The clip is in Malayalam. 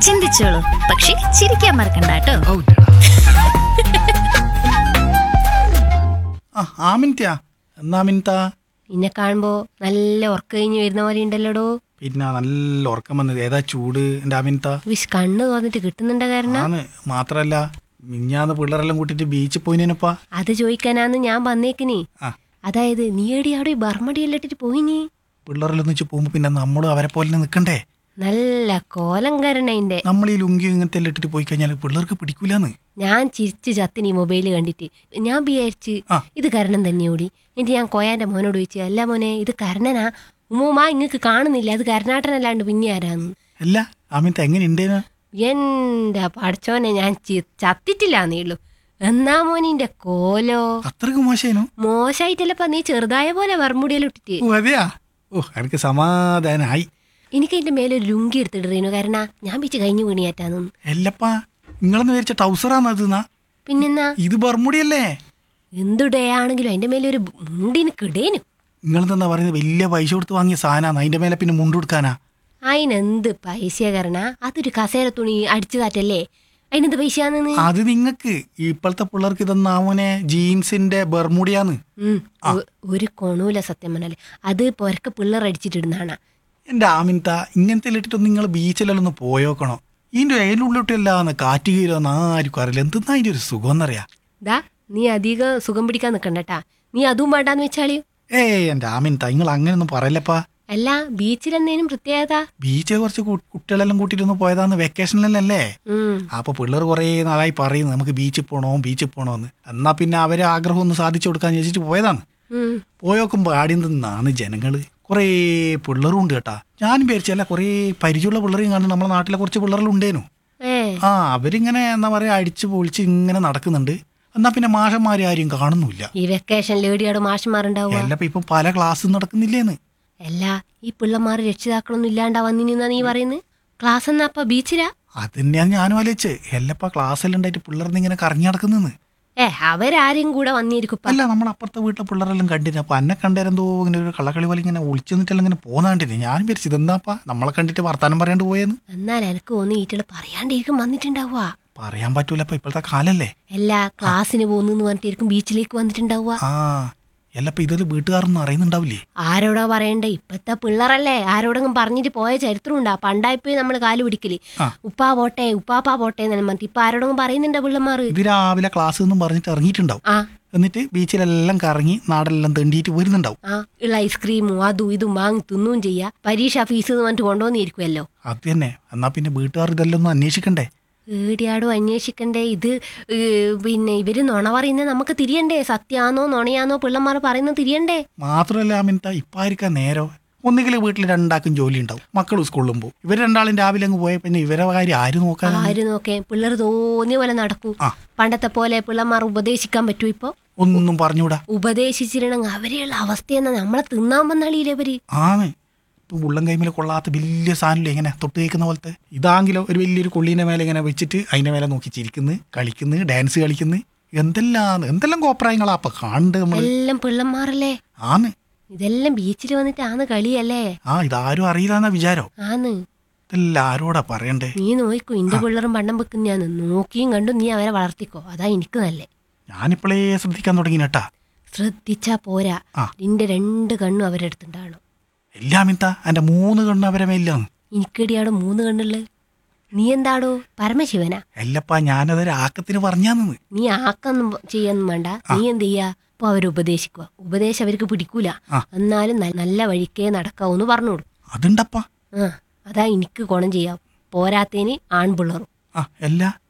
ചിന്തിച്ചോളൂ പക്ഷെ ചിരിക്കാൻ മറക്കണ്ട കേട്ടോ ആ ആമിൻത്യാ എന്നാ മിൻതാ നിന്നെ കാണുമ്പോ നല്ല ഉറക്ക കഴിഞ്ഞ് വരുന്ന പോലെ ഉണ്ടല്ലോടോ പിന്നെ നല്ല ഉറക്കം വന്നത് ഏതാ ചൂട് എൻ്റെ ആമിൻത വിഷ് കണ്ണ് തോന്നിട്ട് കിട്ടുന്നുണ്ട കാരണം ആന്ന് മാത്രല്ല മിഞ്ഞാന്ന് പിള്ളേരെല്ലാം കൂട്ടിട്ട് ബീച്ചിൽ പോയിനപ്പാ അത് ചോദിക്കാനാന്ന് ഞാൻ വന്നേക്കിനി ആ അതായത് നീ എടി അവിടെ ബർമടിയെല്ലാം ഇട്ടിട്ട് പോയിനി പിള്ളേരെല്ലാം വെച്ച് പോകുമ്പോൾ പിന്നെ നമ്മളും അവരെ പോലെ നിൽക്കണ്ടേ നല്ല കോലം കരണതിന്റെ നമ്മൾ ഈ ലുങ്കി ഇങ്ങനത്തെ എല്ലാം ഇട്ടിട്ട് പോയി കഴിഞ്ഞാൽ പിള്ളേർക്ക് പിടിക്കൂലെന്ന് ഞാൻ ചിരിച്ച് ചത്തിന് ഈ മൊബൈൽ കണ്ടിട്ട് ഞാൻ വിചാരിച്ച് ആ. ഇത് കരണം തന്നെയോടി എന്നിട്ട് ഞാൻ കോയാന്റെ മോനോട് ചോദിച്ചു അല്ല മോനെ ഇത് കരണനാ ഉമ്മുമാ ഇങ്ങക്ക് കാണുന്നില്ല അത് കരുണാട്ടനല്ലാണ്ട് പിന്നെ ആരാന്ന് അല്ല ആമിൻത എങ്ങനെ ഉണ്ടേനാ എന്റെ പഠിച്ചോനെ ഞാൻ ചി- ചത്തിട്ടില്ലാന്നേ ഉള്ളൂ എന്നാ മോനിന്റെ കോലോ അത്രക്ക് മോശേനു മോശമായിട്ടല്ലപ്പ നീ ചെറുതായ പോലെ വർമുടിയെല്ലാം ഇട്ടിട്ട് ഓ അതെയാ ഓ എനിക്ക് സമാധാനായി എനിക്ക് അതിന്റെ മേലെ ഒരു ലുങ്കി എടുത്തിടേനു കാരണം ഞാൻ പിച്ച് കഴിഞ്ഞു വീണിയാറ്റാന്ന് എല്ലപ്പാ നിങ്ങളെന്ന് വിചാരിച്ച ടൗസറാന്ന് അത് നാ പിന്നെന്നാ ഇത് ബർമുടിയല്ലേ എന്തുടയാണെങ്കിലും അതിന്റെ മേലെ ഒരു മുണ്ടിന് കിടേനു നിങ്ങളെന്താ പറയുന്നത് വലിയ പൈസ കൊടുത്ത് വാങ്ങിയ സാധനമാണ് അതിന്റെ മേലെ പിന്നെ മുണ്ട് കൊടുക്കാനാ അതിനെന്ത് പൈസ കരണ അതൊരു കസേര തുണി അടിച്ചു കാറ്റല്ലേ അതിനെന്ത് പൈസയാന്ന് അത് നിങ്ങക്ക് ഇപ്പോഴത്തെ പിള്ളേർക്ക് ഇതെന്നാമോനെ ജീൻസിന്റെ ബർമുടിയാന്ന് ഉം, ഒ- ഒരു കൊണൂല സത്യം പറഞ്ഞാല് അത് പൊരക്ക് പിള്ളേർ അടിച്ചിട്ടിടുന്നാണ് എന്റെ ആമിൻത ഇങ്ങനത്തെ ഇട്ടിട്ടൊന്നും നിങ്ങൾ ബീച്ചിലെല്ലാം ഒന്ന് പോയോക്കണോ ഇതിന്റെ അതിനുള്ളിട്ടല്ലാന്ന് കാറ്റ് കീരോന്ന് ആർക്കും അറിയില്ല എന്തെന്നാ അതിന്റെ ഒരു സുഖം എന്നറിയാ ദാ നീ അധികം സുഖം പിടിക്കാൻ നിക്കണ്ടട്ടാ നീ അതും വേണ്ടാന്ന് വെച്ചാളി ഏയ് എന്റെ ആമിൻത നിങ്ങൾ അങ്ങനെയൊന്നും പറയല്ലപ്പാ അല്ല ബീച്ചിലെന്തേനും പ്രത്യേകത ബീച്ചിൽ കുറച്ച് കു- കുട്ടികളെല്ലാം കൂട്ടിയിട്ടൊന്ന് പോയതാന്ന് വെക്കേഷനിലല്ലേ ഉം അപ്പൊ പിള്ളേർ കുറേ നാളായി പറയുന്നു നമുക്ക് ബീച്ചിൽ പോണോ ബീച്ചിൽ പോണോന്ന് എന്നാ പിന്നെ അവരെ ആഗ്രഹം ഒന്ന് സാധിച്ചു കൊടുക്കാന്ന് വെച്ചിട്ട് പോയതാണ് ഉം പോയോക്കുമ്പോ ആദ്യം നിന്നാണ് ജനങ്ങള് കുറേ പിള്ളേരും ഉണ്ട് കേട്ടാ ഞാൻ വിചാരിച്ചല്ല കുറേ പരിചയമുള്ള പിള്ളേരെയും കാണുന്നു നമ്മളെ നാട്ടിലെ കുറച്ച് പിള്ളേരെല്ലാം ഉണ്ടേനു ഏ ആ അവരിങ്ങനെ എന്താ പറയാ അടിച്ചു പൊളിച്ച് ഇങ്ങനെ നടക്കുന്നുണ്ട് എന്നാ പിന്നെ മാഷന്മാരെ ആരും കാണുന്നില്ല ഈ വെക്കേഷൻ ലേഡിയോട് മാഷന്മാരുണ്ടാവുക എല്ലപ്പോ ഇപ്പൊ പല ക്ലാസ്സും നടക്കുന്നില്ലേന്ന് അല്ല ഈ പിള്ളമാര് രക്ഷിതാക്കളൊന്നും ഇല്ലാണ്ടാ വന്നിനിന്നാ നീ പറയുന്നത് ക്ലാസ് എന്നാ അപ്പ ബീച്ചിലാ അത് തന്നെയാണ് ഞാനും ആലോചിച്ച് എല്ലപ്പോ ക്ലാസ്സെല്ലാം ഉണ്ടായിട്ട് പിള്ളേർന്ന് ഇങ്ങനെ കറങ്ങി നടക്കുന്നെന്ന് ഏ അവരാരും കൂടെ വന്നിരിക്കും അല്ല നമ്മൾ അപ്പുറത്തെ വീട്ടിലെ പിള്ളേരെല്ലാം കണ്ടിന് അപ്പൊ എന്നെ കണ്ടേരെന്തോ ഇങ്ങനെ ഒരു കള്ളക്കളി പോലെ ഇങ്ങനെ ഒളിച്ചു നിന്നിട്ടെല്ലാം ഇങ്ങനെ പോന്നാണ്ടിന് ഞാൻ വിചാരിച്ചു ഇതെന്താപ്പാ നമ്മളെ കണ്ടിട്ട് വർത്താനം പറയാണ്ട് പോയെന്ന് എന്നാൽ എനക്ക് തോന്നി ഈറ്റള് പറയാണ്ടിരിക്കും വന്നിട്ടുണ്ടാവുക പറയാൻ പറ്റൂല ഇപ്പൊ ഇപ്പോഴത്തെ കാലല്ലേ എല്ലാ ക്ലാസ്സിന് പോകുന്നു പറഞ്ഞിട്ടിരിക്കും ബീച്ചിലേക്ക് വന്നിട്ടുണ്ടാവുക ആ എല്ലപ്പോ ഇതൊരു വീട്ടുകാരൊന്നും അറിയുന്നുണ്ടാവില്ലേ ആരോടാ പറയണ്ടേ ഇപ്പത്തെ പിള്ളേരല്ലേ ആരോടെങ്കിലും പറഞ്ഞിട്ട് പോയ ചരിത്രം ഉണ്ടാ പണ്ടായിപ്പോയി നമ്മൾ കാല് പിടിക്കല് ആ. ഉപ്പാ പോട്ടെ ഉപ്പാപ്പാ പോട്ടെ എന്നെല്ലാം പറഞ്ഞിട്ട് ഇപ്പൊ ആരോടെങ്കിലും പറയുന്നുണ്ടോ പിള്ളമാറ് ഇത് രാവിലെ ക്ലാസ് എന്നും പറഞ്ഞിട്ട് ഇറങ്ങിയിട്ടുണ്ടാവും ആ എന്നിട്ട് ബീച്ചിലെല്ലാം കറങ്ങി നാടെല്ലാം തെണ്ടിയിട്ട് വരുന്നുണ്ടാവും ആ ഉള്ള ഐസ്ക്രീമും അതും ഇതും വാങ്ങി തിന്നുകയും ചെയ്യാ പരീക്ഷ ഫീസ് എന്ന് പറഞ്ഞിട്ട് കൊണ്ടുവന്നിരിക്കുമല്ലോ അത് തന്നെ എന്നാ പിന്നെ വീട്ടുകാർ ഇതെല്ലാം ഒന്ന് അന്വേഷിക്കണ്ടേ ഏടിയാടോ അന്വേഷിക്കണ്ടേ ഇത് ഏ, പിന്നെ ഇവര് നുണ പറയുന്നത് നമുക്ക് തിരിയണ്ടേ സത്യാന്നോ നുണയാന്നോ പിള്ളമാർ പറയുന്നത് തിരിയണ്ടേ മാത്രമല്ല മിനിത്ത ഇപ്പം ആയിരിക്കാം നേരോ ഒന്നുകിൽ വീട്ടിൽ രണ്ടാക്കും ജോലി ഉണ്ടാവും മക്കളും സ്കൂളിലും പോകും ഇവർ രണ്ടാളും രാവിലെ അങ്ങ് പോയ പിന്നെ ഇവരെ കാര്യം ആര് നോക്കാനാണ് ആര് നോക്കേ പിള്ളേർ തോന്നിയ പോലെ നടക്കൂ ആ. പണ്ടത്തെ പോലെ പിള്ളമാർ ഉപദേശിക്കാൻ പറ്റൂ ഇപ്പൊ ഒന്നും പറഞ്ഞൂടാ ഉപദേശിച്ചിരുന്നെങ്കിൽ അവരെയുള്ള അവസ്ഥയെന്നാ നമ്മളെ തിന്നാൻ വന്നാളിയില്ലേ അവര് ആണ് ഇപ്പം ഉള്ളം കൈമിൽ കൊള്ളാത്ത വലിയ സാധനമില്ലേ ഇങ്ങനെ തൊട്ട് കേൾക്കുന്ന പോലത്തെ ഇതാങ്കിലോ ഒരു വലിയൊരു കൊള്ളീൻ്റെ മേലെ ഇങ്ങനെ വെച്ചിട്ട് അതിൻ്റെ മേലെ നോക്കി ചിരിക്കുന്നു കളിക്കുന്നു ഡാൻസ് കളിക്കുന്നു എന്തെല്ലാം എന്തെല്ലാം കോപ്രായങ്ങളാ അപ്പൊ കാണണ്ട് നമ്മൾ എല്ലാം പിള്ളമാരല്ലേ ആന്ന് ഇതെല്ലാം ബീച്ചിൽ വന്നിട്ട് ആന്ന് കളിയല്ലേ ആ ഇതാരും അറിയില്ലാന്നാ വിചാരോ ആന്ന് ഇതെല്ലാം ആരോടാ പറയണ്ടേ നീ നോക്കൂ ഇന്റെ പിള്ളേരും പണ്ടം വെക്കുന്നയാന്ന് നോക്കിയും കണ്ടും നീ അവരെ വളർത്തിക്കോ അതാ എനിക്ക് നല്ലേ ഞാനിപ്പോഴേ ശ്രദ്ധിക്കാൻ തുടങ്ങി കേട്ടാ ശ്രദ്ധിച്ചാ പോരാ ആ. നിന്റെ രണ്ട് കണ്ണും അവരുടെ അടുത്തുണ്ടാവണം എല്ലാം ഇത്താ എൻ്റെ മൂന്ന് കണ്ണ് അവരെ മേലാണ് എനിക്കടിയാടോ മൂന്ന് കണ്ണുള്ളു നീ എന്താടോ പരമശിവനാ എല്ലപ്പാ ഞാനതൊരു ആക്കത്തിന് പറഞ്ഞാന്ന് നീ ആക്കൊന്നും ചെയ്യാന്നും വേണ്ട നീ എന്ത് ചെയ്യാ അപ്പൊ അവരെ ഉപദേശിക്കുക ഉപദേശം അവർക്ക് പിടിക്കൂല ആ. എന്നാലും ന- നല്ല വഴിക്കേ നടക്കാവൂന്ന് പറഞ്ഞോളൂ അതുണ്ടപ്പാ ആ അതാ എനിക്ക് ഗുണം ചെയ്യാം പോരാത്തേന് ആൺപിള്ളറും ആ എല്ലാ